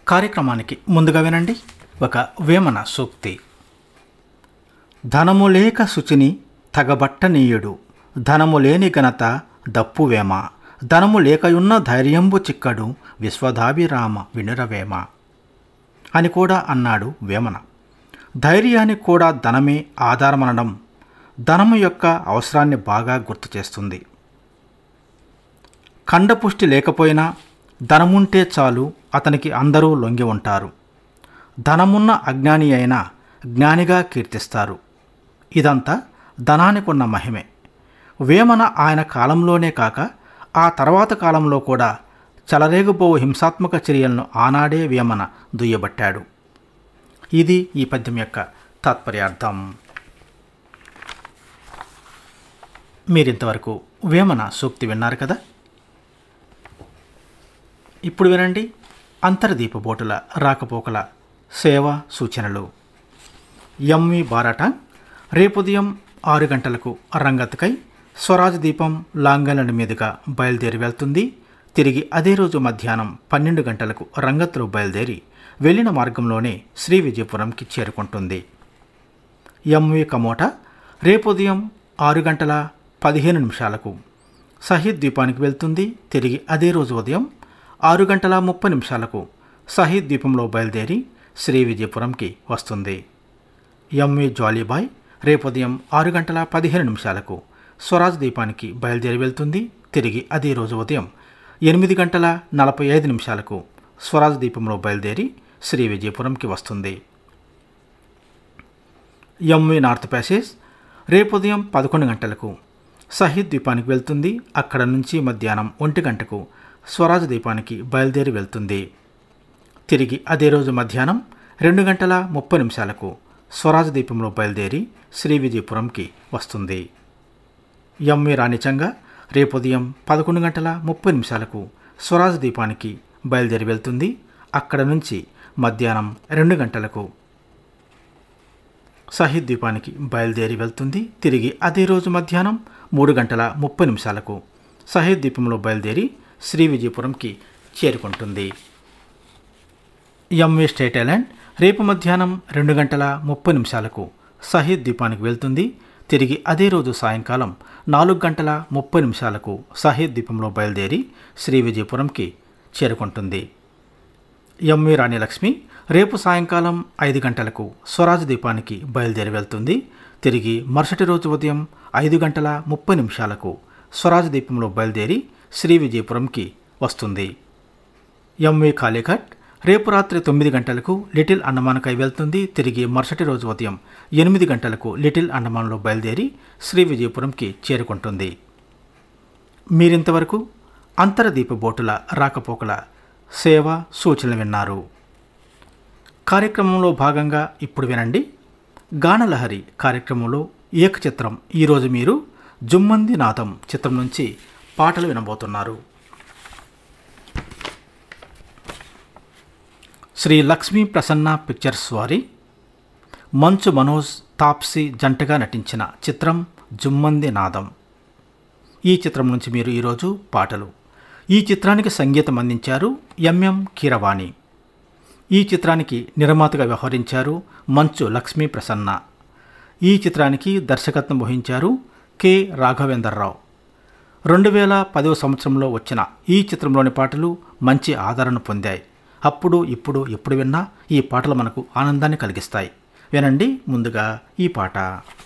కార్యక్రమానికి ముందుగా వినండి ఒక వేమన సూక్తి ధనము లేక శుచిని తగబట్టనీయుడు ధనము లేని ఘనత దప్పువేమ ధనము లేకయున్న ధైర్యంబు చిక్కడు విశ్వదాభిరామ వినురవేమ అని కూడా అన్నాడు వేమన ధైర్యానికి కూడా ధనమే ఆధారమనడం ధనము యొక్క అవసరాన్ని బాగా గుర్తు చేస్తుంది కండపుష్టి లేకపోయినా ధనముంటే చాలు అతనికి అందరూ లొంగి ఉంటారు ధనమున్న అజ్ఞాని అయినా జ్ఞానిగా కీర్తిస్తారు ఇదంతా ధనానికున్న మహిమే వేమన ఆయన కాలంలోనే కాక ఆ తర్వాత కాలంలో కూడా చెలరేగుబోవు హింసాత్మక చర్యలను ఆనాడే వేమన దుయ్యబట్టాడు ఇది ఈ పద్యం యొక్క తాత్పర్యార్థం మీరింతవరకు వేమన సూక్తి విన్నారు కదా ఇప్పుడు వినండి అంతర్దీపబోటుల రాకపోకల సేవ సూచనలు ఎంవి బారాట రేపు ఉదయం ఆరు గంటలకు రంగత్కై స్వరాజ్ దీపం లాంగలను మీదుగా బయలుదేరి వెళ్తుంది తిరిగి అదే రోజు మధ్యాహ్నం పన్నెండు గంటలకు రంగత్లో బయలుదేరి వెళ్ళిన మార్గంలోనే శ్రీ విజయపురంకి చేరుకుంటుంది ఎంవి కమోటా రేపు ఉదయం ఆరు గంటల పదిహేను నిమిషాలకు సహీద్ ద్వీపానికి వెళ్తుంది తిరిగి అదే రోజు ఉదయం ఆరు గంటల ముప్పై నిమిషాలకు సహీద్ ద్వీపంలో బయలుదేరి శ్రీ విజయపురంకి వస్తుంది ఎంవి జాలీబాయ్ రేపు ఉదయం ఆరు గంటల పదిహేను నిమిషాలకు స్వరాజ్ ద్వీపానికి బయలుదేరి వెళ్తుంది తిరిగి అదే రోజు ఉదయం ఎనిమిది గంటల నలభై ఐదు నిమిషాలకు స్వరాజ్ ద్వీపంలో బయలుదేరి శ్రీ విజయపురంకి వస్తుంది ఎంవి నార్త్ ప్యాసేజ్ రేపు ఉదయం పదకొండు గంటలకు సహీద్ ద్వీపానికి వెళ్తుంది అక్కడ నుంచి మధ్యాహ్నం ఒంటి గంటకు స్వరాజ్ ద్వీపానికి బయలుదేరి వెళ్తుంది తిరిగి అదే రోజు మధ్యాహ్నం రెండు గంటల ముప్పై నిమిషాలకు స్వరాజ్ ద్వీపంలో బయలుదేరి శ్రీ విజయపురంకి వస్తుంది ఎంవి రాణిచంగా రేపు ఉదయం పదకొండు గంటల ముప్పై నిమిషాలకు స్వరాజ్ ద్వీపానికి బయలుదేరి వెళ్తుంది అక్కడ నుంచి మధ్యాహ్నం రెండు గంటలకు సహీద్ ద్వీపానికి బయలుదేరి వెళ్తుంది తిరిగి అదే రోజు మధ్యాహ్నం మూడు గంటల ముప్పై నిమిషాలకు సహీద్ ద్వీపంలో బయలుదేరి శ్రీ విజయపురంకి చేరుకుంటుంది ఎంవి స్టేట్ ఐలాండ్ రేపు మధ్యాహ్నం రెండు గంటల ముప్పై నిమిషాలకు సహీద్ ద్వీపానికి వెళ్తుంది తిరిగి అదే రోజు సాయంకాలం నాలుగు గంటల ముప్పై నిమిషాలకు సహీద్ ద్వీపంలో బయలుదేరి శ్రీ విజయపురంకి చేరుకుంటుంది ఎంవి రాణిలక్ష్మి రేపు సాయంకాలం ఐదు గంటలకు స్వరాజ్ ద్వీపానికి బయలుదేరి వెళ్తుంది తిరిగి మరుసటి రోజు ఉదయం ఐదు గంటల ముప్పై నిమిషాలకు స్వరాజ్ ద్వీపంలో బయలుదేరి శ్రీ విజయపురంకి వస్తుంది ఎంవి కాళీఘట్ రేపు రాత్రి తొమ్మిది గంటలకు లిటిల్ అండమాన్కై వెళ్తుంది తిరిగి మరుసటి రోజు ఉదయం ఎనిమిది గంటలకు లిటిల్ అండమాన్లో బయలుదేరి శ్రీ విజయపురంకి చేరుకుంటుంది మీరింతవరకు అంతర్దీప బోటుల రాకపోకల సేవ సూచనలు విన్నారు కార్యక్రమంలో భాగంగా ఇప్పుడు వినండి గానలహరి కార్యక్రమంలో ఏక చిత్రం ఈరోజు మీరు జుమ్మంది నాదం చిత్రం నుంచి పాటలు వినబోతున్నారు శ్రీ లక్ష్మీ ప్రసన్న పిక్చర్స్ వారి మంచు మనోజ్ తాప్సీ జంటగా నటించిన చిత్రం జుమ్మంది నాదం ఈ చిత్రం నుంచి మీరు ఈరోజు పాటలు ఈ చిత్రానికి సంగీతం అందించారు ఎంఎం కీరవాణి ఈ చిత్రానికి నిర్మాతగా వ్యవహరించారు మంచు లక్ష్మీ ప్రసన్న ఈ చిత్రానికి దర్శకత్వం వహించారు కె రాఘవేంద్రరావు రెండు వేల పదవ సంవత్సరంలో వచ్చిన ఈ చిత్రంలోని పాటలు మంచి ఆదరణ పొందాయి అప్పుడు ఇప్పుడు ఎప్పుడు విన్నా ఈ పాటలు మనకు ఆనందాన్ని కలిగిస్తాయి వినండి ముందుగా ఈ పాట